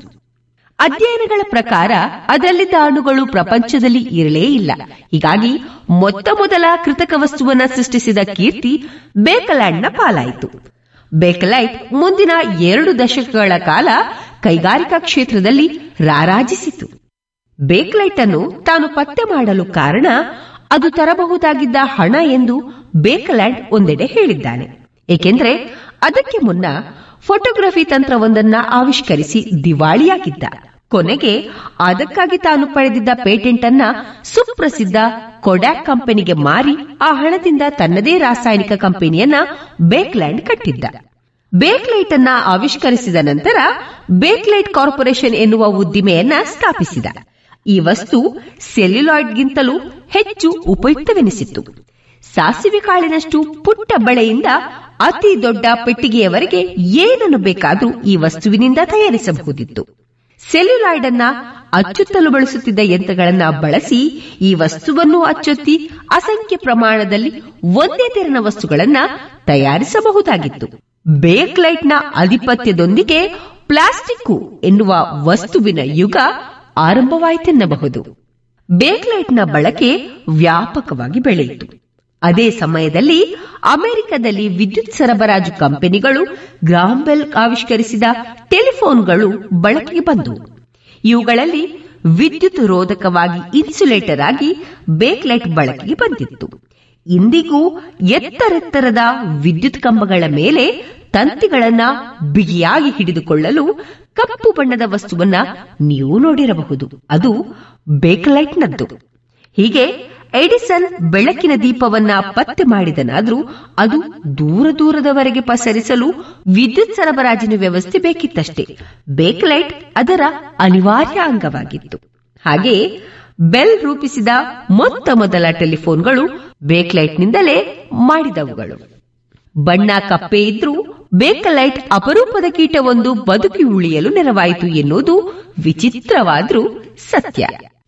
ಅಧ್ಯಯನಗಳ ಪ್ರಕಾರ ಅದರಲ್ಲಿದ್ದ ಅಣುಗಳು ಪ್ರಪಂಚದಲ್ಲಿ ಇರಲೇ ಇಲ್ಲ ಹೀಗಾಗಿ ಮೊತ್ತ ಮೊದಲ ಕೃತಕ ವಸ್ತುವನ್ನ ಸೃಷ್ಟಿಸಿದ ಕೀರ್ತಿ ಬೇಕಲ್ಯಾಂಡ್ನ ಪಾಲಾಯಿತು ಬೇಕಲೈಟ್ ಮುಂದಿನ ಎರಡು ದಶಕಗಳ ಕಾಲ ಕೈಗಾರಿಕಾ ಕ್ಷೇತ್ರದಲ್ಲಿ ರಾರಾಜಿಸಿತು ಬೇಕ್ಲೈಟ್ ಅನ್ನು ತಾನು ಪತ್ತೆ ಮಾಡಲು ಕಾರಣ ಅದು ತರಬಹುದಾಗಿದ್ದ ಹಣ ಎಂದು ಬೇಕಲ್ಯಾಂಡ್ ಒಂದೆಡೆ ಹೇಳಿದ್ದಾನೆ ಏಕೆಂದ್ರೆ ಅದಕ್ಕೆ ಮುನ್ನ ಫೋಟೋಗ್ರಫಿ ತಂತ್ರವೊಂದನ್ನ ಆವಿಷ್ಕರಿಸಿ ದಿವಾಳಿಯಾಗಿದ್ದ ಕೊನೆಗೆ ಅದಕ್ಕಾಗಿ ತಾನು ಪಡೆದಿದ್ದ ಪೇಟೆಂಟ್ ಅನ್ನ ಸುಪ್ರಸಿದ್ಧ ಕೊಡ್ಯಾಕ್ ಕಂಪನಿಗೆ ಮಾರಿ ಆ ಹಣದಿಂದ ತನ್ನದೇ ರಾಸಾಯನಿಕ ಕಂಪನಿಯನ್ನ ಬೇಕ್ಲ್ಯಾಂಡ್ ಕಟ್ಟಿದ್ದ ಬೇಕ್ಲೈಟ್ ಅನ್ನ ಆವಿಷ್ಕರಿಸಿದ ನಂತರ ಬೇಕ್ಲೈಟ್ ಕಾರ್ಪೊರೇಷನ್ ಎನ್ನುವ ಉದ್ದಿಮೆಯನ್ನ ಸ್ಥಾಪಿಸಿದ ಈ ವಸ್ತು ಸೆಲ್ಯುಲಾಯ್ಡ್ಗಿಂತಲೂ ಹೆಚ್ಚು ಉಪಯುಕ್ತವೆನಿಸಿತ್ತು ಸಾಸಿವೆ ಕಾಳಿನಷ್ಟು ಪುಟ್ಟ ಬಳೆಯಿಂದ ಅತಿ ದೊಡ್ಡ ಪೆಟ್ಟಿಗೆಯವರೆಗೆ ಏನನ್ನು ಬೇಕಾದರೂ ಈ ವಸ್ತುವಿನಿಂದ ತಯಾರಿಸಬಹುದಿತ್ತು ಸೆಲ್ಯುಲಾಯ್ಡ್ ಅನ್ನ ಅಚ್ಚುತ್ತಲು ಬಳಸುತ್ತಿದ್ದ ಯಂತ್ರಗಳನ್ನ ಬಳಸಿ ಈ ವಸ್ತುವನ್ನು ಅಚ್ಚೊತ್ತಿ ಅಸಂಖ್ಯ ಪ್ರಮಾಣದಲ್ಲಿ ಒಂದೇ ತೆರನ ವಸ್ತುಗಳನ್ನ ತಯಾರಿಸಬಹುದಾಗಿತ್ತು ಬೇಕ್ಲೈಟ್ನ ಅಧಿಪತ್ಯದೊಂದಿಗೆ ಪ್ಲಾಸ್ಟಿಕ್ ಎನ್ನುವ ವಸ್ತುವಿನ ಯುಗ ಆರಂಭವಾಯಿತೆನ್ನಬಹುದು ಬೇಕ್ಲೈಟ್ನ ಬಳಕೆ ವ್ಯಾಪಕವಾಗಿ ಬೆಳೆಯಿತು ಅದೇ ಸಮಯದಲ್ಲಿ ಅಮೆರಿಕದಲ್ಲಿ ವಿದ್ಯುತ್ ಸರಬರಾಜು ಕಂಪನಿಗಳು ಗ್ರಾಂಬೆಲ್ ಆವಿಷ್ಕರಿಸಿದ ಟೆಲಿಫೋನ್ಗಳು ಬಳಕೆಗೆ ಬಂದವು ಇವುಗಳಲ್ಲಿ ವಿದ್ಯುತ್ ರೋಧಕವಾಗಿ ಇನ್ಸುಲೇಟರ್ ಆಗಿ ಬೇಕ್ಲೈಟ್ ಬಳಕೆಗೆ ಬಂದಿತ್ತು ಇಂದಿಗೂ ಎತ್ತರೆತ್ತರದ ವಿದ್ಯುತ್ ಕಂಬಗಳ ಮೇಲೆ ತಂತಿಗಳನ್ನ ಬಿಗಿಯಾಗಿ ಹಿಡಿದುಕೊಳ್ಳಲು ಕಪ್ಪು ಬಣ್ಣದ ವಸ್ತುವನ್ನ ನೀವು ನೋಡಿರಬಹುದು ಅದು ಬೇಕ್ಲೈಟ್ನದ್ದು ಹೀಗೆ ಎಡಿಸನ್ ಬೆಳಕಿನ ದೀಪವನ್ನ ಪತ್ತೆ ಮಾಡಿದನಾದ್ರೂ ಅದು ದೂರ ದೂರದವರೆಗೆ ಪಸರಿಸಲು ವಿದ್ಯುತ್ ಸರಬರಾಜಿನ ವ್ಯವಸ್ಥೆ ಬೇಕಿತ್ತಷ್ಟೇ ಬೇಕ್ಲೈಟ್ ಅದರ ಅನಿವಾರ್ಯ ಅಂಗವಾಗಿತ್ತು ಹಾಗೆ ಬೆಲ್ ರೂಪಿಸಿದ ಮೊತ್ತ ಮೊದಲ ಟೆಲಿಫೋನ್ಗಳು ಬೇಕ್ಲೈಟ್ನಿಂದಲೇ ಮಾಡಿದವುಗಳು ಬಣ್ಣ ಕಪ್ಪೆ ಇದ್ರೂ ಬೇಕಲೈಟ್ ಅಪರೂಪದ ಕೀಟವೊಂದು ಬದುಕಿ ಉಳಿಯಲು ನೆರವಾಯಿತು ಎನ್ನುವುದು ವಿಚಿತ್ರವಾದ್ರೂ ಸತ್ಯ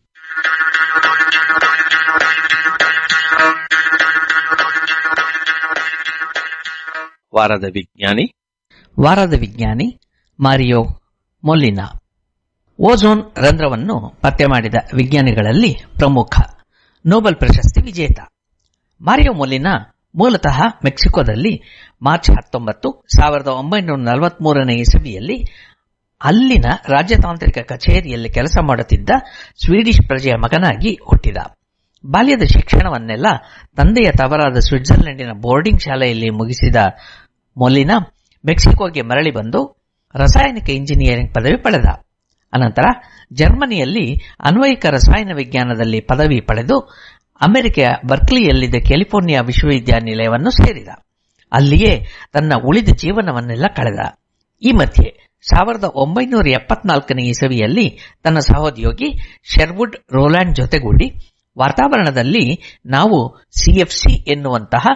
ವಾರದ ವಿಜ್ಞಾನಿ ವಾರದ ವಿಜ್ಞಾನಿ ಮಾರಿಯೋ ಮೊಲ್ಲಿನಾ ಓಝೋನ್ ರಂಧ್ರವನ್ನು ಪತ್ತೆ ಮಾಡಿದ ವಿಜ್ಞಾನಿಗಳಲ್ಲಿ ಪ್ರಮುಖ ನೊಬೆಲ್ ಪ್ರಶಸ್ತಿ ವಿಜೇತ ಮಾರಿಯೋ ಮೊಲಿನಾ ಮೂಲತಃ ಮೆಕ್ಸಿಕೋದಲ್ಲಿ ಮಾರ್ಚ್ ಹತ್ತೊಂಬತ್ತು ಸಾವಿರದ ಒಂಬೈನೂರ ನಲವತ್ಮೂರನೇ ಇಸವಿಯಲ್ಲಿ ಅಲ್ಲಿನ ರಾಜ್ಯತಾಂತ್ರಿಕ ಕಚೇರಿಯಲ್ಲಿ ಕೆಲಸ ಮಾಡುತ್ತಿದ್ದ ಸ್ವೀಡಿಷ್ ಪ್ರಜೆಯ ಮಗನಾಗಿ ಹುಟ್ಟಿದ ಬಾಲ್ಯದ ಶಿಕ್ಷಣವನ್ನೆಲ್ಲ ತಂದೆಯ ತವರಾದ ಸ್ವಿಟ್ಜರ್ಲೆಂಡಿನ ಬೋರ್ಡಿಂಗ್ ಶಾಲೆಯಲ್ಲಿ ಮುಗಿಸಿದ ಮೊಲಿನಾ ಮೆಕ್ಸಿಕೋಗೆ ಮರಳಿ ಬಂದು ರಾಸಾಯನಿಕ ಇಂಜಿನಿಯರಿಂಗ್ ಪದವಿ ಪಡೆದ ಅನಂತರ ಜರ್ಮನಿಯಲ್ಲಿ ಅನ್ವಯಿಕ ರಸಾಯನ ವಿಜ್ಞಾನದಲ್ಲಿ ಪದವಿ ಪಡೆದು ಅಮೆರಿಕೆಯ ಬರ್ಕ್ಲಿಯಲ್ಲಿದ್ದ ಕ್ಯಾಲಿಫೋರ್ನಿಯಾ ವಿಶ್ವವಿದ್ಯಾನಿಲಯವನ್ನು ಸೇರಿದ ಅಲ್ಲಿಯೇ ತನ್ನ ಉಳಿದ ಜೀವನವನ್ನೆಲ್ಲ ಕಳೆದ ಈ ಮಧ್ಯೆ ಸಾವಿರದ ಒಂಬೈನೂರ ಎಪ್ಪತ್ನಾಲ್ಕನೇ ಇಸವಿಯಲ್ಲಿ ತನ್ನ ಸಹೋದ್ಯೋಗಿ ಶೆರ್ವುಡ್ ರೋಲ್ಯಾಂಡ್ ಜೊತೆಗೂಡಿ ವಾತಾವರಣದಲ್ಲಿ ನಾವು ಸಿಎಫ್ಸಿ ಎನ್ನುವಂತಹ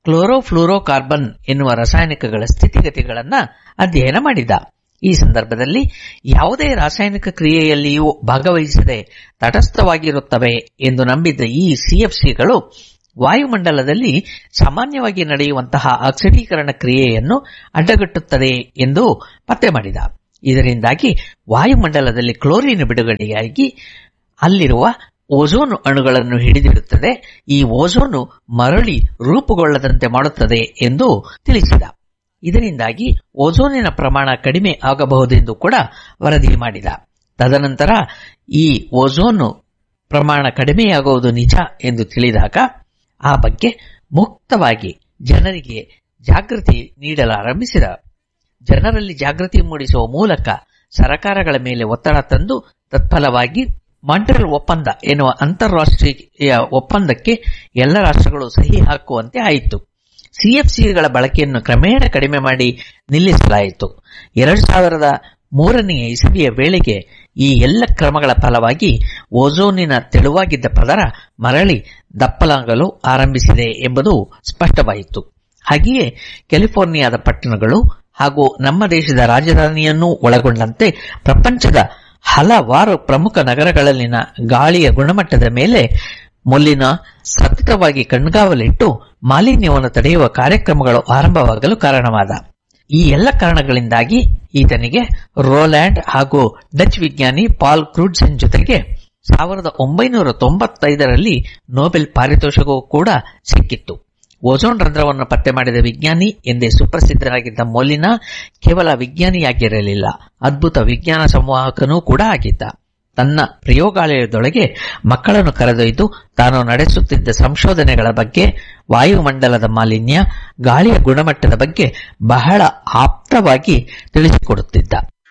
ಕ್ಲೋರೋಫ್ಲೂರೋಕಾರ್ಬನ್ ಎನ್ನುವ ರಾಸಾಯನಿಕಗಳ ಸ್ಥಿತಿಗತಿಗಳನ್ನು ಅಧ್ಯಯನ ಮಾಡಿದ ಈ ಸಂದರ್ಭದಲ್ಲಿ ಯಾವುದೇ ರಾಸಾಯನಿಕ ಕ್ರಿಯೆಯಲ್ಲಿಯೂ ಭಾಗವಹಿಸದೆ ತಟಸ್ಥವಾಗಿರುತ್ತವೆ ಎಂದು ನಂಬಿದ್ದ ಈ ಸಿಎಫ್ಸಿಗಳು ವಾಯುಮಂಡಲದಲ್ಲಿ ಸಾಮಾನ್ಯವಾಗಿ ನಡೆಯುವಂತಹ ಆಕ್ಸಿಡೀಕರಣ ಕ್ರಿಯೆಯನ್ನು ಅಡ್ಡಗಟ್ಟುತ್ತದೆ ಎಂದು ಪತ್ತೆ ಮಾಡಿದ ಇದರಿಂದಾಗಿ ವಾಯುಮಂಡಲದಲ್ಲಿ ಕ್ಲೋರಿನ್ ಬಿಡುಗಡೆಯಾಗಿ ಅಲ್ಲಿರುವ ಓಝೋನ್ ಅಣುಗಳನ್ನು ಹಿಡಿದಿಡುತ್ತದೆ ಈ ಓಝೋನು ಮರಳಿ ರೂಪುಗೊಳ್ಳದಂತೆ ಮಾಡುತ್ತದೆ ಎಂದು ತಿಳಿಸಿದ ಇದರಿಂದಾಗಿ ಓಝೋನಿನ ಪ್ರಮಾಣ ಕಡಿಮೆ ಆಗಬಹುದೆಂದು ಕೂಡ ವರದಿ ಮಾಡಿದ ತದನಂತರ ಈ ಓಝೋನು ಪ್ರಮಾಣ ಕಡಿಮೆಯಾಗುವುದು ನಿಜ ಎಂದು ತಿಳಿದಾಗ ಆ ಬಗ್ಗೆ ಮುಕ್ತವಾಗಿ ಜನರಿಗೆ ಜಾಗೃತಿ ನೀಡಲಾರಂಭಿಸಿದ ಜನರಲ್ಲಿ ಜಾಗೃತಿ ಮೂಡಿಸುವ ಮೂಲಕ ಸರಕಾರಗಳ ಮೇಲೆ ಒತ್ತಡ ತಂದು ತತ್ಫಲವಾಗಿ ಮಾಂಟ್ರಿಯಲ್ ಒಪ್ಪಂದ ಎನ್ನುವ ಅಂತಾರಾಷ್ಟ್ರೀಯ ಒಪ್ಪಂದಕ್ಕೆ ಎಲ್ಲ ರಾಷ್ಟ್ರಗಳು ಸಹಿ ಹಾಕುವಂತೆ ಆಯಿತು ಸಿಎಫ್ಸಿಗಳ ಬಳಕೆಯನ್ನು ಕ್ರಮೇಣ ಕಡಿಮೆ ಮಾಡಿ ನಿಲ್ಲಿಸಲಾಯಿತು ಎರಡು ಸಾವಿರದ ಮೂರನೆಯ ಇಸವಿಯ ವೇಳೆಗೆ ಈ ಎಲ್ಲ ಕ್ರಮಗಳ ಫಲವಾಗಿ ಓಝೋನಿನ ತೆಳುವಾಗಿದ್ದ ಪದರ ಮರಳಿ ದಪ್ಪಲಾಗಲು ಆರಂಭಿಸಿದೆ ಎಂಬುದು ಸ್ಪಷ್ಟವಾಯಿತು ಹಾಗೆಯೇ ಕ್ಯಾಲಿಫೋರ್ನಿಯಾದ ಪಟ್ಟಣಗಳು ಹಾಗೂ ನಮ್ಮ ದೇಶದ ರಾಜಧಾನಿಯನ್ನೂ ಒಳಗೊಂಡಂತೆ ಪ್ರಪಂಚದ ಹಲವಾರು ಪ್ರಮುಖ ನಗರಗಳಲ್ಲಿನ ಗಾಳಿಯ ಗುಣಮಟ್ಟದ ಮೇಲೆ ಮೊಲ್ಲಿನ ಸತತವಾಗಿ ಕಣ್ಗಾವಲಿಟ್ಟು ಮಾಲಿನ್ಯವನ್ನು ತಡೆಯುವ ಕಾರ್ಯಕ್ರಮಗಳು ಆರಂಭವಾಗಲು ಕಾರಣವಾದ ಈ ಎಲ್ಲ ಕಾರಣಗಳಿಂದಾಗಿ ಈತನಿಗೆ ರೋಲ್ಯಾಂಡ್ ಹಾಗೂ ಡಚ್ ವಿಜ್ಞಾನಿ ಪಾಲ್ ಕ್ರೂಡ್ಸನ್ ಜೊತೆಗೆ ಸಾವಿರದ ಒಂಬೈನೂರ ತೊಂಬತ್ತೈದರಲ್ಲಿ ನೊಬೆಲ್ ಪಾರಿತೋಷಕವೂ ಕೂಡ ಸಿಕ್ಕಿತ್ತು ಓಝೋನ್ ರಂಧ್ರವನ್ನು ಪತ್ತೆ ಮಾಡಿದ ವಿಜ್ಞಾನಿ ಎಂದೇ ಸುಪ್ರಸಿದ್ಧರಾಗಿದ್ದ ಮೊಲಿನಾ ಕೇವಲ ವಿಜ್ಞಾನಿಯಾಗಿರಲಿಲ್ಲ ಅದ್ಭುತ ವಿಜ್ಞಾನ ಸಂವಾಹಕನೂ ಕೂಡ ಆಗಿದ್ದ ತನ್ನ ಪ್ರಯೋಗಾಲಯದೊಳಗೆ ಮಕ್ಕಳನ್ನು ಕರೆದೊಯ್ದು ತಾನು ನಡೆಸುತ್ತಿದ್ದ ಸಂಶೋಧನೆಗಳ ಬಗ್ಗೆ ವಾಯುಮಂಡಲದ ಮಾಲಿನ್ಯ ಗಾಳಿಯ ಗುಣಮಟ್ಟದ ಬಗ್ಗೆ ಬಹಳ ಆಪ್ತವಾಗಿ ತಿಳಿಸಿಕೊಡುತ್ತಿದ್ದ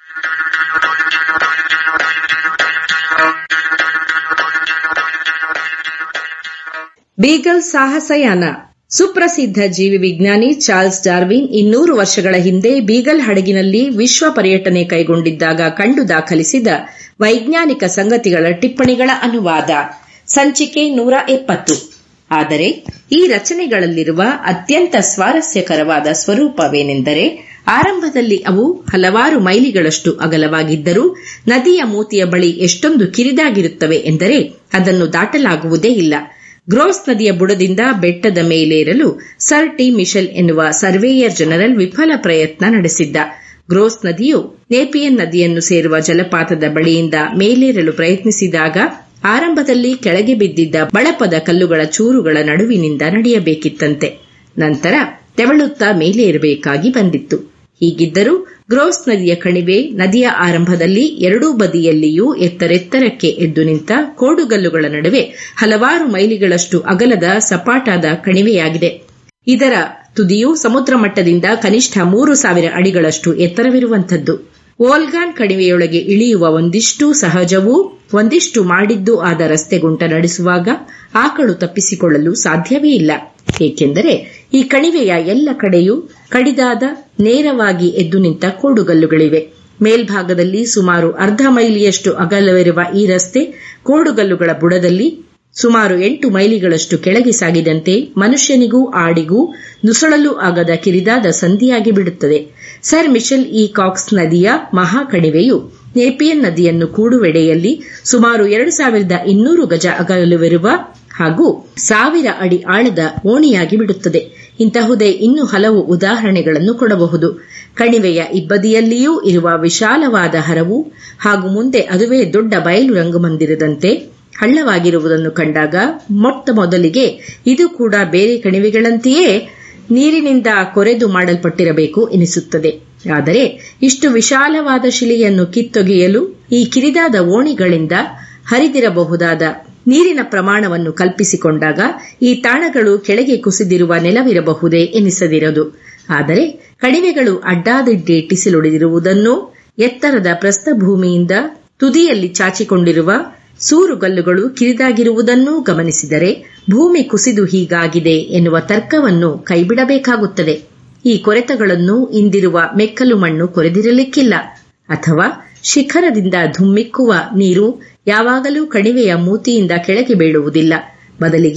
ಬೀಗಲ್ ಸಾಹಸಯಾನ ಸುಪ್ರಸಿದ್ಧ ಜೀವಿ ವಿಜ್ಞಾನಿ ಚಾರ್ಲ್ಸ್ ಡಾರ್ವಿನ್ ಇನ್ನೂರು ವರ್ಷಗಳ ಹಿಂದೆ ಬೀಗಲ್ ಹಡಗಿನಲ್ಲಿ ವಿಶ್ವ ಪರ್ಯಟನೆ ಕೈಗೊಂಡಿದ್ದಾಗ ಕಂಡು ದಾಖಲಿಸಿದ ವೈಜ್ಞಾನಿಕ ಸಂಗತಿಗಳ ಟಿಪ್ಪಣಿಗಳ ಅನುವಾದ ಸಂಚಿಕೆ ನೂರ ಎಪ್ಪತ್ತು ಆದರೆ ಈ ರಚನೆಗಳಲ್ಲಿರುವ ಅತ್ಯಂತ ಸ್ವಾರಸ್ಯಕರವಾದ ಸ್ವರೂಪವೇನೆಂದರೆ ಆರಂಭದಲ್ಲಿ ಅವು ಹಲವಾರು ಮೈಲಿಗಳಷ್ಟು ಅಗಲವಾಗಿದ್ದರೂ ನದಿಯ ಮೂತಿಯ ಬಳಿ ಎಷ್ಟೊಂದು ಕಿರಿದಾಗಿರುತ್ತವೆ ಎಂದರೆ ಅದನ್ನು ದಾಟಲಾಗುವುದೇ ಇಲ್ಲ ಗ್ರೋಸ್ ನದಿಯ ಬುಡದಿಂದ ಬೆಟ್ಟದ ಮೇಲೇರಲು ಸರ್ ಟಿ ಮಿಶೆಲ್ ಎನ್ನುವ ಸರ್ವೇಯರ್ ಜನರಲ್ ವಿಫಲ ಪ್ರಯತ್ನ ನಡೆಸಿದ್ದ ಗ್ರೋಸ್ ನದಿಯು ನೇಪಿಯನ್ ನದಿಯನ್ನು ಸೇರುವ ಜಲಪಾತದ ಬಳಿಯಿಂದ ಮೇಲೇರಲು ಪ್ರಯತ್ನಿಸಿದಾಗ ಆರಂಭದಲ್ಲಿ ಕೆಳಗೆ ಬಿದ್ದಿದ್ದ ಬಳಪದ ಕಲ್ಲುಗಳ ಚೂರುಗಳ ನಡುವಿನಿಂದ ನಡೆಯಬೇಕಿತ್ತಂತೆ ನಂತರ ತೆವಳುತ್ತಾ ಮೇಲೇರಬೇಕಾಗಿ ಬಂದಿತ್ತು ಹೀಗಿದ್ದರೂ ಗ್ರೋಸ್ ನದಿಯ ಕಣಿವೆ ನದಿಯ ಆರಂಭದಲ್ಲಿ ಎರಡೂ ಬದಿಯಲ್ಲಿಯೂ ಎತ್ತರೆತ್ತರಕ್ಕೆ ಎದ್ದು ನಿಂತ ಕೋಡುಗಲ್ಲುಗಳ ನಡುವೆ ಹಲವಾರು ಮೈಲಿಗಳಷ್ಟು ಅಗಲದ ಸಪಾಟಾದ ಕಣಿವೆಯಾಗಿದೆ ಇದರ ತುದಿಯು ಸಮುದ್ರ ಮಟ್ಟದಿಂದ ಕನಿಷ್ಠ ಮೂರು ಸಾವಿರ ಅಡಿಗಳಷ್ಟು ಎತ್ತರವಿರುವಂಥದ್ದು ಓಲ್ಗಾನ್ ಕಣಿವೆಯೊಳಗೆ ಇಳಿಯುವ ಒಂದಿಷ್ಟು ಸಹಜವೂ ಒಂದಿಷ್ಟು ಮಾಡಿದ್ದು ಆದ ರಸ್ತೆಗುಂಟ ನಡೆಸುವಾಗ ಆಕಳು ತಪ್ಪಿಸಿಕೊಳ್ಳಲು ಸಾಧ್ಯವೇ ಇಲ್ಲ ಏಕೆಂದರೆ ಈ ಕಣಿವೆಯ ಎಲ್ಲ ಕಡೆಯೂ ಕಡಿದಾದ ನೇರವಾಗಿ ಎದ್ದು ನಿಂತ ಕೋಡುಗಲ್ಲುಗಳಿವೆ ಮೇಲ್ಭಾಗದಲ್ಲಿ ಸುಮಾರು ಅರ್ಧ ಮೈಲಿಯಷ್ಟು ಅಗಲವಿರುವ ಈ ರಸ್ತೆ ಕೋಡುಗಲ್ಲುಗಳ ಬುಡದಲ್ಲಿ ಸುಮಾರು ಎಂಟು ಮೈಲಿಗಳಷ್ಟು ಕೆಳಗೆ ಸಾಗಿದಂತೆ ಮನುಷ್ಯನಿಗೂ ಆಡಿಗೂ ನುಸುಳಲು ಆಗದ ಕಿರಿದಾದ ಸಂಧಿಯಾಗಿ ಬಿಡುತ್ತದೆ ಸರ್ ಮಿಶೆಲ್ ಇ ಕಾಕ್ಸ್ ನದಿಯ ಮಹಾ ಕಣಿವೆಯು ನೇಪಿಯನ್ ನದಿಯನ್ನು ಕೂಡುವೆಡೆಯಲ್ಲಿ ಸುಮಾರು ಎರಡು ಸಾವಿರದ ಇನ್ನೂರು ಗಜ ಅಗಲವಿರುವ ಹಾಗೂ ಸಾವಿರ ಅಡಿ ಆಳದ ಓಣಿಯಾಗಿ ಬಿಡುತ್ತದೆ ಇಂತಹುದೇ ಇನ್ನೂ ಹಲವು ಉದಾಹರಣೆಗಳನ್ನು ಕೊಡಬಹುದು ಕಣಿವೆಯ ಇಬ್ಬದಿಯಲ್ಲಿಯೂ ಇರುವ ವಿಶಾಲವಾದ ಹರವು ಹಾಗೂ ಮುಂದೆ ಅದುವೇ ದೊಡ್ಡ ಬಯಲು ರಂಗಮಂದಿರದಂತೆ ಹಳ್ಳವಾಗಿರುವುದನ್ನು ಕಂಡಾಗ ಮೊಟ್ಟ ಮೊದಲಿಗೆ ಇದು ಕೂಡ ಬೇರೆ ಕಣಿವೆಗಳಂತೆಯೇ ನೀರಿನಿಂದ ಕೊರೆದು ಮಾಡಲ್ಪಟ್ಟಿರಬೇಕು ಎನಿಸುತ್ತದೆ ಆದರೆ ಇಷ್ಟು ವಿಶಾಲವಾದ ಶಿಲೆಯನ್ನು ಕಿತ್ತೊಗೆಯಲು ಈ ಕಿರಿದಾದ ಓಣಿಗಳಿಂದ ಹರಿದಿರಬಹುದಾದ ನೀರಿನ ಪ್ರಮಾಣವನ್ನು ಕಲ್ಪಿಸಿಕೊಂಡಾಗ ಈ ತಾಣಗಳು ಕೆಳಗೆ ಕುಸಿದಿರುವ ನೆಲವಿರಬಹುದೇ ಎನಿಸದಿರದು ಆದರೆ ಕಣಿವೆಗಳು ಅಡ್ಡಾದಿಡ್ಡಿ ಟಿಸಿಲೊಡೆದಿರುವುದನ್ನೂ ಎತ್ತರದ ಪ್ರಸ್ಥಭೂಮಿಯಿಂದ ತುದಿಯಲ್ಲಿ ಚಾಚಿಕೊಂಡಿರುವ ಸೂರುಗಲ್ಲುಗಳು ಕಿರಿದಾಗಿರುವುದನ್ನೂ ಗಮನಿಸಿದರೆ ಭೂಮಿ ಕುಸಿದು ಹೀಗಾಗಿದೆ ಎನ್ನುವ ತರ್ಕವನ್ನು ಕೈಬಿಡಬೇಕಾಗುತ್ತದೆ ಈ ಕೊರೆತಗಳನ್ನು ಇಂದಿರುವ ಮೆಕ್ಕಲು ಮಣ್ಣು ಕೊರೆದಿರಲಿಕ್ಕಿಲ್ಲ ಅಥವಾ ಶಿಖರದಿಂದ ಧುಮ್ಮಿಕ್ಕುವ ನೀರು ಯಾವಾಗಲೂ ಕಣಿವೆಯ ಮೂತಿಯಿಂದ ಕೆಳಗೆ ಬೀಳುವುದಿಲ್ಲ ಬದಲಿಗೆ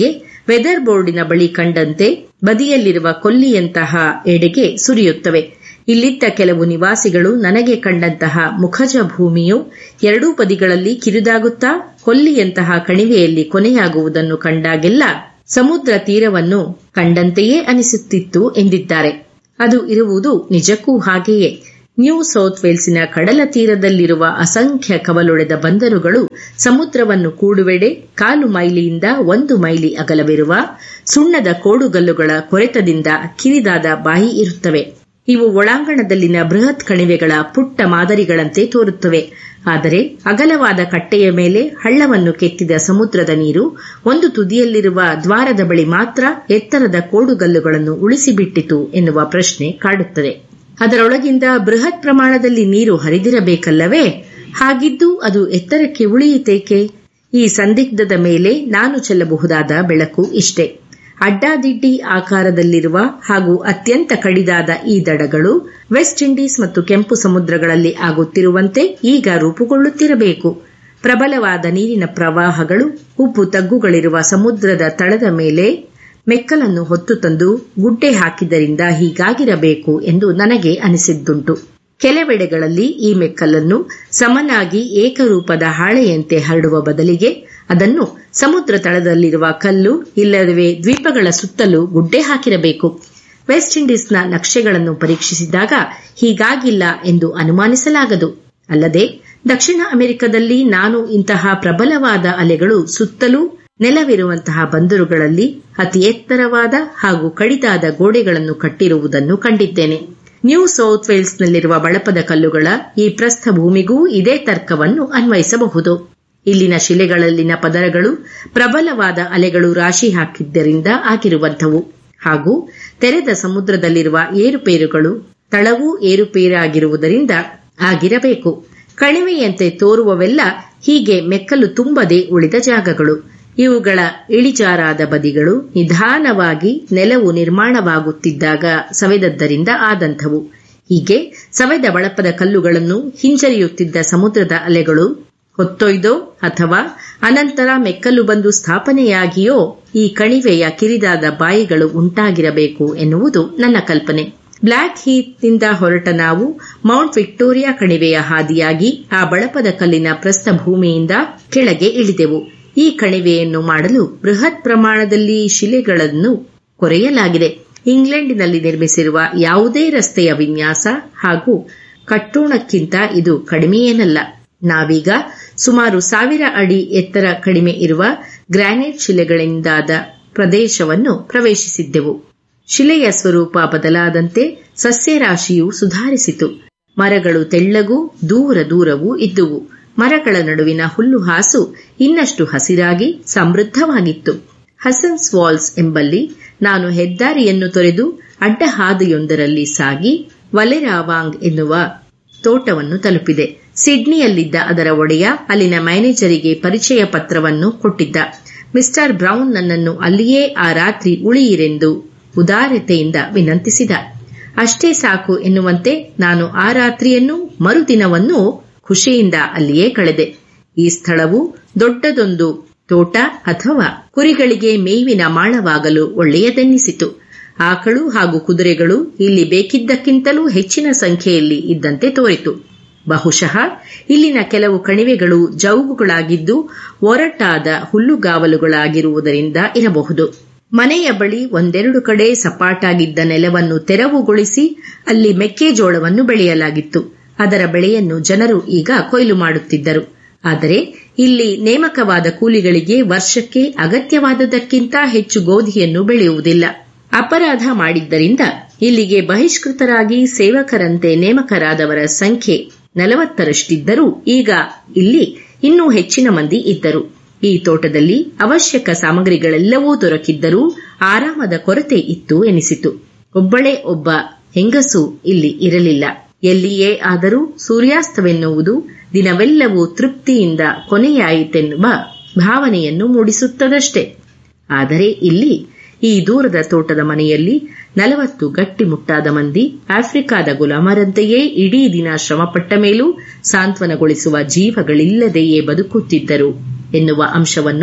ವೆದರ್ ಬೋರ್ಡಿನ ಬಳಿ ಕಂಡಂತೆ ಬದಿಯಲ್ಲಿರುವ ಕೊಲ್ಲಿಯಂತಹ ಎಡೆಗೆ ಸುರಿಯುತ್ತವೆ ಇಲ್ಲಿದ್ದ ಕೆಲವು ನಿವಾಸಿಗಳು ನನಗೆ ಕಂಡಂತಹ ಮುಖಜ ಭೂಮಿಯು ಎರಡೂ ಬದಿಗಳಲ್ಲಿ ಕಿರಿದಾಗುತ್ತಾ ಕೊಲ್ಲಿಯಂತಹ ಕಣಿವೆಯಲ್ಲಿ ಕೊನೆಯಾಗುವುದನ್ನು ಕಂಡಾಗೆಲ್ಲ ಸಮುದ್ರ ತೀರವನ್ನು ಕಂಡಂತೆಯೇ ಅನಿಸುತ್ತಿತ್ತು ಎಂದಿದ್ದಾರೆ ಅದು ಇರುವುದು ನಿಜಕ್ಕೂ ಹಾಗೆಯೇ ನ್ಯೂ ಸೌತ್ ವೇಲ್ಸಿನ ಕಡಲ ತೀರದಲ್ಲಿರುವ ಅಸಂಖ್ಯ ಕವಲೊಡೆದ ಬಂದರುಗಳು ಸಮುದ್ರವನ್ನು ಕೂಡುವೆಡೆ ಕಾಲು ಮೈಲಿಯಿಂದ ಒಂದು ಮೈಲಿ ಅಗಲವಿರುವ ಸುಣ್ಣದ ಕೋಡುಗಲ್ಲುಗಳ ಕೊರೆತದಿಂದ ಕಿರಿದಾದ ಬಾಯಿ ಇರುತ್ತವೆ ಇವು ಒಳಾಂಗಣದಲ್ಲಿನ ಬೃಹತ್ ಕಣಿವೆಗಳ ಪುಟ್ಟ ಮಾದರಿಗಳಂತೆ ತೋರುತ್ತವೆ ಆದರೆ ಅಗಲವಾದ ಕಟ್ಟೆಯ ಮೇಲೆ ಹಳ್ಳವನ್ನು ಕೆತ್ತಿದ ಸಮುದ್ರದ ನೀರು ಒಂದು ತುದಿಯಲ್ಲಿರುವ ದ್ವಾರದ ಬಳಿ ಮಾತ್ರ ಎತ್ತರದ ಕೋಡುಗಲ್ಲುಗಳನ್ನು ಉಳಿಸಿಬಿಟ್ಟಿತು ಎನ್ನುವ ಪ್ರಶ್ನೆ ಕಾಡುತ್ತದೆ ಅದರೊಳಗಿಂದ ಬೃಹತ್ ಪ್ರಮಾಣದಲ್ಲಿ ನೀರು ಹರಿದಿರಬೇಕಲ್ಲವೇ ಹಾಗಿದ್ದು ಅದು ಎತ್ತರಕ್ಕೆ ಉಳಿಯಿತೇಕೆ ಈ ಸಂದಿಗ್ಧದ ಮೇಲೆ ನಾನು ಚೆಲ್ಲಬಹುದಾದ ಬೆಳಕು ಇಷ್ಟೇ ಅಡ್ಡಾದಿಡ್ಡಿ ಆಕಾರದಲ್ಲಿರುವ ಹಾಗೂ ಅತ್ಯಂತ ಕಡಿದಾದ ಈ ದಡಗಳು ವೆಸ್ಟ್ ಇಂಡೀಸ್ ಮತ್ತು ಕೆಂಪು ಸಮುದ್ರಗಳಲ್ಲಿ ಆಗುತ್ತಿರುವಂತೆ ಈಗ ರೂಪುಗೊಳ್ಳುತ್ತಿರಬೇಕು ಪ್ರಬಲವಾದ ನೀರಿನ ಪ್ರವಾಹಗಳು ಉಪ್ಪು ತಗ್ಗುಗಳಿರುವ ಸಮುದ್ರದ ತಳದ ಮೇಲೆ ಮೆಕ್ಕಲನ್ನು ಹೊತ್ತು ತಂದು ಗುಡ್ಡೆ ಹಾಕಿದ್ದರಿಂದ ಹೀಗಾಗಿರಬೇಕು ಎಂದು ನನಗೆ ಅನಿಸಿದ್ದುಂಟು ಕೆಲವೆಡೆಗಳಲ್ಲಿ ಈ ಮೆಕ್ಕಲನ್ನು ಸಮನಾಗಿ ಏಕರೂಪದ ಹಾಳೆಯಂತೆ ಹರಡುವ ಬದಲಿಗೆ ಅದನ್ನು ಸಮುದ್ರ ತಳದಲ್ಲಿರುವ ಕಲ್ಲು ಇಲ್ಲವೇ ದ್ವೀಪಗಳ ಸುತ್ತಲೂ ಗುಡ್ಡೆ ಹಾಕಿರಬೇಕು ವೆಸ್ಟ್ ಇಂಡೀಸ್ನ ನಕ್ಷೆಗಳನ್ನು ಪರೀಕ್ಷಿಸಿದಾಗ ಹೀಗಾಗಿಲ್ಲ ಎಂದು ಅನುಮಾನಿಸಲಾಗದು ಅಲ್ಲದೆ ದಕ್ಷಿಣ ಅಮೆರಿಕದಲ್ಲಿ ನಾನು ಇಂತಹ ಪ್ರಬಲವಾದ ಅಲೆಗಳು ಸುತ್ತಲೂ ನೆಲವಿರುವಂತಹ ಬಂದರುಗಳಲ್ಲಿ ಅತಿ ಎತ್ತರವಾದ ಹಾಗೂ ಕಡಿದಾದ ಗೋಡೆಗಳನ್ನು ಕಟ್ಟಿರುವುದನ್ನು ಕಂಡಿದ್ದೇನೆ ನ್ಯೂ ಸೌತ್ ವೇಲ್ಸ್ನಲ್ಲಿರುವ ಬಳಪದ ಕಲ್ಲುಗಳ ಈ ಪ್ರಸ್ಥಭೂಮಿಗೂ ಇದೇ ತರ್ಕವನ್ನು ಅನ್ವಯಿಸಬಹುದು ಇಲ್ಲಿನ ಶಿಲೆಗಳಲ್ಲಿನ ಪದರಗಳು ಪ್ರಬಲವಾದ ಅಲೆಗಳು ರಾಶಿ ಹಾಕಿದ್ದರಿಂದ ಆಗಿರುವಂಥವು ಹಾಗೂ ತೆರೆದ ಸಮುದ್ರದಲ್ಲಿರುವ ಏರುಪೇರುಗಳು ತಳವೂ ಏರುಪೇರಾಗಿರುವುದರಿಂದ ಆಗಿರಬೇಕು ಕಣಿವೆಯಂತೆ ತೋರುವವೆಲ್ಲ ಹೀಗೆ ಮೆಕ್ಕಲು ತುಂಬದೆ ಉಳಿದ ಜಾಗಗಳು ಇವುಗಳ ಇಳಿಜಾರಾದ ಬದಿಗಳು ನಿಧಾನವಾಗಿ ನೆಲವು ನಿರ್ಮಾಣವಾಗುತ್ತಿದ್ದಾಗ ಸವೆದದ್ದರಿಂದ ಆದಂಥವು ಹೀಗೆ ಸವೆದ ಬಳಪದ ಕಲ್ಲುಗಳನ್ನು ಹಿಂಜರಿಯುತ್ತಿದ್ದ ಸಮುದ್ರದ ಅಲೆಗಳು ಹೊತ್ತೊಯ್ದೋ ಅಥವಾ ಅನಂತರ ಮೆಕ್ಕಲು ಬಂದು ಸ್ಥಾಪನೆಯಾಗಿಯೋ ಈ ಕಣಿವೆಯ ಕಿರಿದಾದ ಬಾಯಿಗಳು ಉಂಟಾಗಿರಬೇಕು ಎನ್ನುವುದು ನನ್ನ ಕಲ್ಪನೆ ಬ್ಲ್ಯಾಕ್ ಹೀತ್ನಿಂದ ಹೊರಟ ನಾವು ಮೌಂಟ್ ವಿಕ್ಟೋರಿಯಾ ಕಣಿವೆಯ ಹಾದಿಯಾಗಿ ಆ ಬಳಪದ ಕಲ್ಲಿನ ಪ್ರಸ್ಥಭೂಮಿಯಿಂದ ಕೆಳಗೆ ಇಳಿದೆವು ಈ ಕಣಿವೆಯನ್ನು ಮಾಡಲು ಬೃಹತ್ ಪ್ರಮಾಣದಲ್ಲಿ ಶಿಲೆಗಳನ್ನು ಕೊರೆಯಲಾಗಿದೆ ಇಂಗ್ಲೆಂಡಿನಲ್ಲಿ ನಿರ್ಮಿಸಿರುವ ಯಾವುದೇ ರಸ್ತೆಯ ವಿನ್ಯಾಸ ಹಾಗೂ ಕಟ್ಟೋಣಕ್ಕಿಂತ ಇದು ಕಡಿಮೆಯೇನಲ್ಲ ನಾವೀಗ ಸುಮಾರು ಸಾವಿರ ಅಡಿ ಎತ್ತರ ಕಡಿಮೆ ಇರುವ ಗ್ರಾನೈಟ್ ಶಿಲೆಗಳಿಂದಾದ ಪ್ರದೇಶವನ್ನು ಪ್ರವೇಶಿಸಿದ್ದೆವು ಶಿಲೆಯ ಸ್ವರೂಪ ಬದಲಾದಂತೆ ಸಸ್ಯರಾಶಿಯು ಸುಧಾರಿಸಿತು ಮರಗಳು ತೆಳ್ಳಗೂ ದೂರ ದೂರವೂ ಇದ್ದುವು ಮರಗಳ ನಡುವಿನ ಹುಲ್ಲುಹಾಸು ಇನ್ನಷ್ಟು ಹಸಿರಾಗಿ ಸಮೃದ್ಧವಾಗಿತ್ತು ಹಸನ್ಸ್ ವಾಲ್ಸ್ ಎಂಬಲ್ಲಿ ನಾನು ಹೆದ್ದಾರಿಯನ್ನು ತೊರೆದು ಅಡ್ಡ ಹಾದಿಯೊಂದರಲ್ಲಿ ಸಾಗಿ ವಲೆರಾವಾಂಗ್ ಎನ್ನುವ ತೋಟವನ್ನು ತಲುಪಿದೆ ಸಿಡ್ನಿಯಲ್ಲಿದ್ದ ಅದರ ಒಡೆಯ ಅಲ್ಲಿನ ಮ್ಯಾನೇಜರಿಗೆ ಪರಿಚಯ ಪತ್ರವನ್ನು ಕೊಟ್ಟಿದ್ದ ಮಿಸ್ಟರ್ ಬ್ರೌನ್ ನನ್ನನ್ನು ಅಲ್ಲಿಯೇ ಆ ರಾತ್ರಿ ಉಳಿಯಿರೆಂದು ಉದಾರತೆಯಿಂದ ವಿನಂತಿಸಿದ ಅಷ್ಟೇ ಸಾಕು ಎನ್ನುವಂತೆ ನಾನು ಆ ರಾತ್ರಿಯನ್ನು ಮರುದಿನವನ್ನೂ ಖುಷಿಯಿಂದ ಅಲ್ಲಿಯೇ ಕಳೆದೆ ಈ ಸ್ಥಳವು ದೊಡ್ಡದೊಂದು ತೋಟ ಅಥವಾ ಕುರಿಗಳಿಗೆ ಮೇವಿನ ಮಾಳವಾಗಲು ಒಳ್ಳೆಯದೆನ್ನಿಸಿತು ಆಕಳು ಹಾಗೂ ಕುದುರೆಗಳು ಇಲ್ಲಿ ಬೇಕಿದ್ದಕ್ಕಿಂತಲೂ ಹೆಚ್ಚಿನ ಸಂಖ್ಯೆಯಲ್ಲಿ ಇದ್ದಂತೆ ತೋರಿತು ಬಹುಶಃ ಇಲ್ಲಿನ ಕೆಲವು ಕಣಿವೆಗಳು ಜೌಗುಗಳಾಗಿದ್ದು ಒರಟಾದ ಹುಲ್ಲುಗಾವಲುಗಳಾಗಿರುವುದರಿಂದ ಇರಬಹುದು ಮನೆಯ ಬಳಿ ಒಂದೆರಡು ಕಡೆ ಸಪಾಟಾಗಿದ್ದ ನೆಲವನ್ನು ತೆರವುಗೊಳಿಸಿ ಅಲ್ಲಿ ಮೆಕ್ಕೆಜೋಳವನ್ನು ಬೆಳೆಯಲಾಗಿತ್ತು ಅದರ ಬೆಳೆಯನ್ನು ಜನರು ಈಗ ಕೊಯ್ಲು ಮಾಡುತ್ತಿದ್ದರು ಆದರೆ ಇಲ್ಲಿ ನೇಮಕವಾದ ಕೂಲಿಗಳಿಗೆ ವರ್ಷಕ್ಕೆ ಅಗತ್ಯವಾದದಕ್ಕಿಂತ ಹೆಚ್ಚು ಗೋಧಿಯನ್ನು ಬೆಳೆಯುವುದಿಲ್ಲ ಅಪರಾಧ ಮಾಡಿದ್ದರಿಂದ ಇಲ್ಲಿಗೆ ಬಹಿಷ್ಕೃತರಾಗಿ ಸೇವಕರಂತೆ ನೇಮಕರಾದವರ ಸಂಖ್ಯೆ ನಲವತ್ತರಷ್ಟಿದ್ದರೂ ಈಗ ಇಲ್ಲಿ ಇನ್ನೂ ಹೆಚ್ಚಿನ ಮಂದಿ ಇದ್ದರು ಈ ತೋಟದಲ್ಲಿ ಅವಶ್ಯಕ ಸಾಮಗ್ರಿಗಳೆಲ್ಲವೂ ದೊರಕಿದ್ದರೂ ಆರಾಮದ ಕೊರತೆ ಇತ್ತು ಎನಿಸಿತು ಒಬ್ಬಳೇ ಒಬ್ಬ ಹೆಂಗಸು ಇಲ್ಲಿ ಇರಲಿಲ್ಲ ಎಲ್ಲಿಯೇ ಆದರೂ ಸೂರ್ಯಾಸ್ತವೆನ್ನುವುದು ದಿನವೆಲ್ಲವೂ ತೃಪ್ತಿಯಿಂದ ಕೊನೆಯಾಯಿತೆನ್ನುವ ಭಾವನೆಯನ್ನು ಮೂಡಿಸುತ್ತದಷ್ಟೇ ಆದರೆ ಇಲ್ಲಿ ಈ ದೂರದ ತೋಟದ ಮನೆಯಲ್ಲಿ ನಲವತ್ತು ಗಟ್ಟಿಮುಟ್ಟಾದ ಮಂದಿ ಆಫ್ರಿಕಾದ ಗುಲಾಮರಂತೆಯೇ ಇಡೀ ದಿನ ಶ್ರಮಪಟ್ಟ ಮೇಲೂ ಸಾಂತ್ವನಗೊಳಿಸುವ ಜೀವಗಳಿಲ್ಲದೆಯೇ ಬದುಕುತ್ತಿದ್ದರು ಎನ್ನುವ ಅಂಶವನ್ನು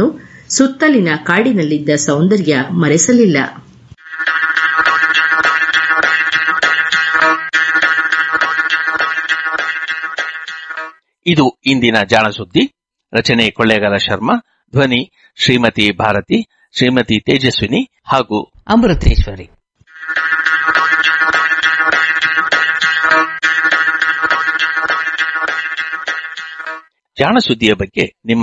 ಸುತ್ತಲಿನ ಕಾಡಿನಲ್ಲಿದ್ದ ಸೌಂದರ್ಯ ಮರೆಸಲಿಲ್ಲ ಇದು ಇಂದಿನ ಜಾಣ ಸುದ್ದಿ ರಚನೆ ಕೊಳ್ಳೇಗಾಲ ಶರ್ಮಾ ಧ್ವನಿ ಶ್ರೀಮತಿ ಭಾರತಿ ಶ್ರೀಮತಿ ತೇಜಸ್ವಿನಿ ಹಾಗೂ ಅಮೃತೇಶ್ವರಿ ಜಾಣ ಸುದ್ದಿಯ ಬಗ್ಗೆ ನಿಮ್ಮ